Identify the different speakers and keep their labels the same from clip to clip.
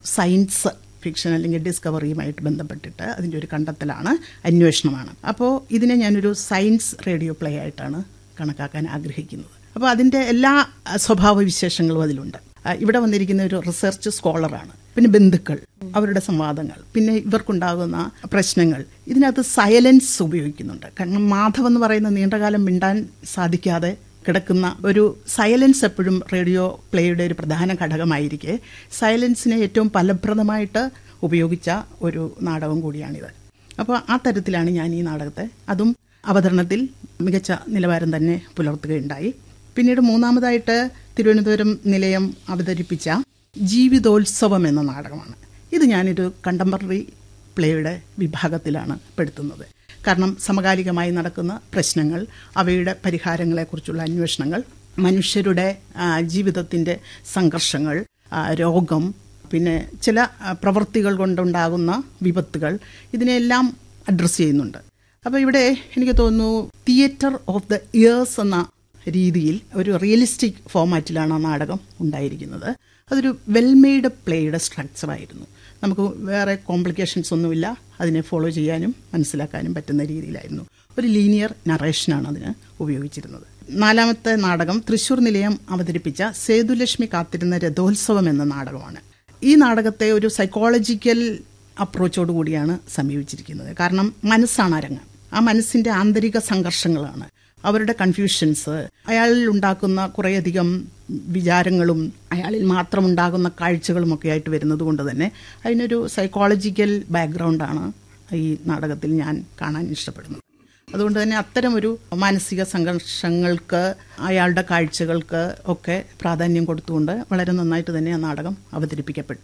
Speaker 1: science fiction അല്ലെങ്കിൽ ഡിസ്കവറിയുമായിട്ട് ബന്ധപ്പെട്ടിട്ട് അതിൻ്റെ ഒരു കണ്ടെത്തലാണ് അന്വേഷണമാണ് അപ്പോൾ ഇതിനെ ഞാനൊരു സയൻസ് റേഡിയോ പ്ലേ ആയിട്ടാണ് കണക്കാക്കാൻ ആഗ്രഹിക്കുന്നത് അപ്പോൾ അതിൻ്റെ എല്ലാ അഹ്, സ്വഭാവ വിശേഷങ്ങളും അതിലുണ്ട് അഹ്, ഇവിടെ വന്നിരിക്കുന്ന ഒരു റിസർച്ച് സ്കോളറാണ് പിന്നെ ബന്ധുക്കൾ അവരുടെ സംവാദങ്ങൾ പിന്നെ ഇവർക്കുണ്ടാകുന്ന പ്രശ്നങ്ങൾ ഇതിനകത്ത് സൈലൻസ് ഉപയോഗിക്കുന്നുണ്ട് കാരണം മാധവ് എന്ന് പറയുന്ന നീണ്ടകാലം മിണ്ടാൻ സാധിക്കാതെ കിടക്കുന്ന ഒരു സൈലൻസ് എപ്പോഴും റേഡിയോ പ്ലേയുടെ ഒരു പ്രധാന ഘടകമായിരിക്കെ സൈലൻസിനെ ഏറ്റവും ഫലപ്രദമായിട്ട് ഉപയോഗിച്ച ഒരു നാടകം കൂടിയാണിത് അപ്പോൾ ആ തരത്തിലാണ് ഞാൻ ഈ നാടകത്തെ അതും അവതരണത്തിൽ മികച്ച നിലവാരം തന്നെ പുലർത്തുകയുണ്ടായി പിന്നീട് മൂന്നാമതായിട്ട് തിരുവനന്തപുരം നിലയം അവതരിപ്പിച്ച ജീവിതോത്സവം എന്ന നാടകമാണ് ഇത് ഞാനൊരു കണ്ടംപററി പ്ലേയുടെ വിഭാഗത്തിലാണ് പെടുത്തുന്നത് കാരണം സമകാലികമായി നടക്കുന്ന പ്രശ്നങ്ങൾ അവയുടെ പരിഹാരങ്ങളെക്കുറിച്ചുള്ള അന്വേഷണങ്ങൾ മനുഷ്യരുടെ ആ, ജീവിതത്തിൻ്റെ സംഘർഷങ്ങൾ ആ, രോഗം പിന്നെ ചില ആ, പ്രവൃത്തികൾ കൊണ്ടുണ്ടാകുന്ന വിപത്തുകൾ ഇതിനെല്ലാം അഡ്രസ്സ് ചെയ്യുന്നുണ്ട് അപ്പോൾ ഇവിടെ എനിക്ക് തോന്നുന്നു തിയേറ്റർ ഓഫ് ദ ഇയേഴ്സ് എന്ന രീതിയിൽ ഒരു റിയലിസ്റ്റിക് ഫോമാറ്റിലാണ് ആ നാടകം ഉണ്ടായിരിക്കുന്നത് അതൊരു വെൽമെയ്ഡ് പ്ലേയുടെ സ്ട്രക്ചറായിരുന്നു നമുക്ക് വേറെ കോംപ്ലിക്കേഷൻസ് ഒന്നുമില്ല അതിനെ ഫോളോ ചെയ്യാനും മനസ്സിലാക്കാനും പറ്റുന്ന രീതിയിലായിരുന്നു ഒരു ലീനിയർ നറേഷനാണ് അതിന് ഉപയോഗിച്ചിരുന്നത് നാലാമത്തെ നാടകം തൃശൂർ നിലയം അവതരിപ്പിച്ച സേതുലക്ഷ്മി കാത്തിരുന്ന രഥോത്സവം എന്ന നാടകമാണ് ഈ നാടകത്തെ ഒരു സൈക്കോളജിക്കൽ അപ്രോച്ചോട് കൂടിയാണ് സമീപിച്ചിരിക്കുന്നത് കാരണം മനസ്സാണ് അരങ്ങ് ആ മനസ്സിന്റെ ആന്തരിക സംഘർഷങ്ങളാണ് അവരുടെ കൺഫ്യൂഷൻസ് അയാളിൽ ഉണ്ടാക്കുന്ന കുറേയധികം വിചാരങ്ങളും അയാളിൽ മാത്രം ഉണ്ടാകുന്ന കാഴ്ചകളും ഒക്കെ ആയിട്ട് വരുന്നത് കൊണ്ട് തന്നെ അതിനൊരു സൈക്കോളജിക്കൽ ബാക്ക്ഗ്രൗണ്ടാണ് ഈ നാടകത്തിൽ ഞാൻ കാണാൻ ഇഷ്ടപ്പെടുന്നത് അതുകൊണ്ട് തന്നെ അത്തരം ഒരു മാനസിക സംഘർഷങ്ങൾക്ക് അയാളുടെ കാഴ്ചകൾക്ക് ഒക്കെ പ്രാധാന്യം കൊടുത്തുകൊണ്ട് വളരെ നന്നായിട്ട് തന്നെ ആ നാടകം അവതരിപ്പിക്കപ്പെട്ടു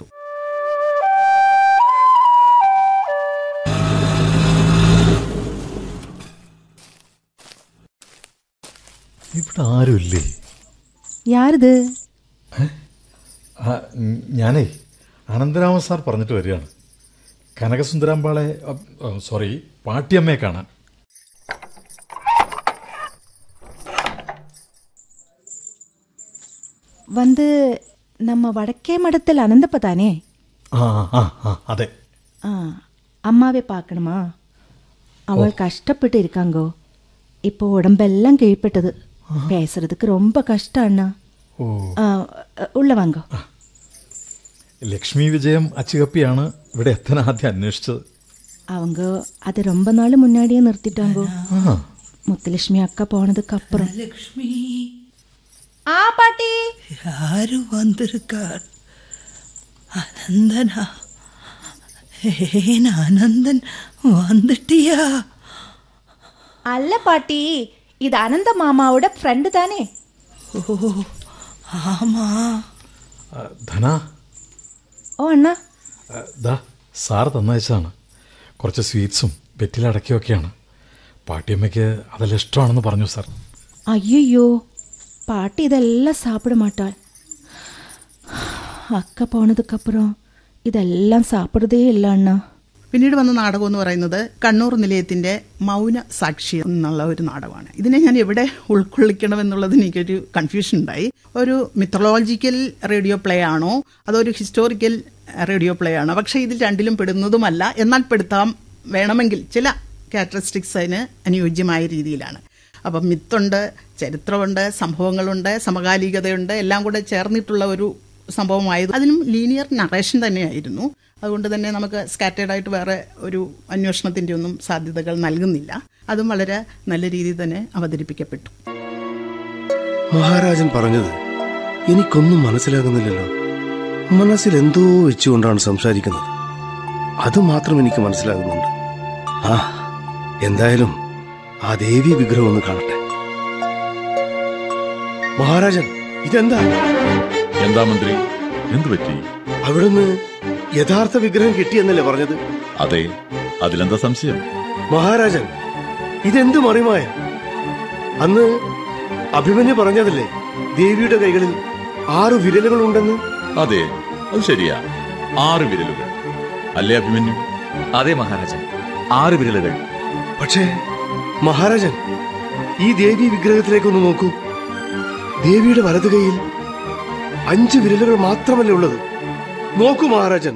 Speaker 2: ഇവിടെ ആരുമില്ലേ
Speaker 3: யாருது
Speaker 2: ആ, ഉം, ഞാനേ അനന്തരാമൻ സാർ പറഞ്ഞിട്ട് വരികയാണ് കനകസുന്ദരാമ്പാളെ അ, അ, സോറി പാട്ടിയമ്മയെ കാണാൻ
Speaker 3: வந்து நம்ம வடக்கே மடத்தில் அனந்தப்ப தானே
Speaker 2: ആ ആ ആ അതെ
Speaker 3: ஆ அம்மாவே பார்க்கணுமா அவள் கஷ்டப்பட்டு இருக்காங்கோ இப்போ உடம்பெல்லாம் கீழ்ப்பட்டது பேசுறதுக்கு ரொம்ப கஷ்டம் அண்ணா
Speaker 2: ഓ
Speaker 3: ஆ, உள்ள வாங்கோ
Speaker 2: ലക്ഷ്മി വിജയം അച്ചുകപ്പിയാണ് ഇവിടെ എത്താൻ ആദ്യം അന്വേഷിച്ചത്
Speaker 3: அவங்க அதை ரொம்ப நாள் முன்னாடியே நிறுத்திட்டாங்கோ
Speaker 2: ആ
Speaker 3: முத்துலட்சுமி அக்கா போனதுக்கு அப்புறம்
Speaker 4: லக்ஷ்மி
Speaker 3: ஆ பாட்டி
Speaker 4: யாரு வந்திருக்கார் அனந்தனா ஏன் அனந்தன் வந்துட்டியா
Speaker 3: அல்ல பாட்டி இது அனந்த மாமாவோட ஃப்ரெண்டு தானே
Speaker 4: ஓ ஆமா
Speaker 2: ആ, ധന
Speaker 3: ஓ அண்ணா
Speaker 2: ആ, ദാ സാർ തന്നയച്ചതാണ് കുറച്ച് സ്വീറ്റ്സും വെറ്റിലടക്കിയൊക്കെയാണ് പാട്ടിയമ്മയ്ക്ക് അതെല്ലാം ഇഷ്ടമാണെന്ന് പറഞ്ഞു സാർ
Speaker 3: ஐயோ பாட்டி இதெல்லாம் சாப்பிட மாட்டாள் அக்கா போனதுக்கப்புறம் இதெல்லாம் சாப்பிட்றதே இல்லை அண்ணா
Speaker 1: പിന്നീട് വന്ന നാടകം എന്ന് പറയുന്നത് കണ്ണൂർ നിലയത്തിന്റെ മൗന സാക്ഷി എന്നുള്ള ഒരു നാടകമാണ് ഇതിനെ ഞാൻ എവിടെ ഉൾക്കൊള്ളിക്കണം എന്നുള്ളതിന് എനിക്കൊരു കൺഫ്യൂഷൻ ഉണ്ടായി ഒരു മിത്തളോജിക്കൽ റേഡിയോ പ്ലേ ആണോ അതോ ഒരു ഹിസ്റ്റോറിക്കൽ റേഡിയോ പ്ലേ ആണോ പക്ഷേ ഇതിൽ രണ്ടിലും പെടുന്നതുമല്ല എന്നാൽ പെടുത്താം വേണമെങ്കിൽ ചില ക്യാരക്ടറിസ്റ്റിക്സ് അതിന് അനുയോജ്യമായ രീതിയിലാണ് അപ്പം മിത്തുണ്ട് ചരിത്രമുണ്ട് സംഭവങ്ങളുണ്ട് സമകാലികതയുണ്ട് എല്ലാം കൂടെ ചേർന്നിട്ടുള്ള ഒരു സംഭവമായത് അതിനും ലീനിയർ നറേഷൻ തന്നെയായിരുന്നു അതുകൊണ്ട് തന്നെ നമുക്ക് സ്കാറ്റേഡ് ആയിട്ട് വേറെ ഒരു അന്വേഷണത്തിൻ്റെ ഒന്നും സാധ്യതകൾ നൽകുന്നില്ല അതും വളരെ നല്ല രീതിയിൽ തന്നെ അവതരിപ്പിക്കപ്പെട്ടു
Speaker 5: മഹാരാജൻ പറഞ്ഞത് എനിക്കൊന്നും മനസ്സിലാകുന്നില്ലല്ലോ മനസ്സിൽ എന്തോ വെച്ചുകൊണ്ടാണ് സംസാരിക്കുന്നത് അത് മാത്രം എനിക്ക് മനസ്സിലാകുന്നുണ്ട് ആ എന്തായാലും ആ ദേവി വിഗ്രഹം ഒന്ന് കാണട്ടെ മഹാരാജൻ ഇതെന്താ
Speaker 6: എന്താ മന്ത്രി എന്തു പറ്റി
Speaker 5: അവിടുന്ന് യഥാർത്ഥ വിഗ്രഹം കിട്ടിയെന്നല്ലേ പറഞ്ഞത്
Speaker 6: അതെ അതിലെന്താ സംശയം
Speaker 5: മഹാരാജൻ ഇതെന്ത് മറിമായ അന്ന് അഭിമന്യു പറഞ്ഞതല്ലേ ദേവിയുടെ കൈകളിൽ ആറ് വിരലുകൾ ഉണ്ടെന്ന്
Speaker 6: അതെ അത് ശരിയാ ആറ് വിരലുകൾ അല്ലേ അഭിമന്യു
Speaker 7: അതെ മഹാരാജൻ ആറ് വിരലുകൾ
Speaker 5: പക്ഷേ മഹാരാജൻ ഈ ദേവി വിഗ്രഹത്തിലേക്കൊന്ന് നോക്കൂ ദേവിയുടെ വലതു കൈയിൽ അഞ്ച് വിരലുകൾ മാത്രമല്ലേ ഉള്ളത് നോക്കൂ മഹാരാജൻ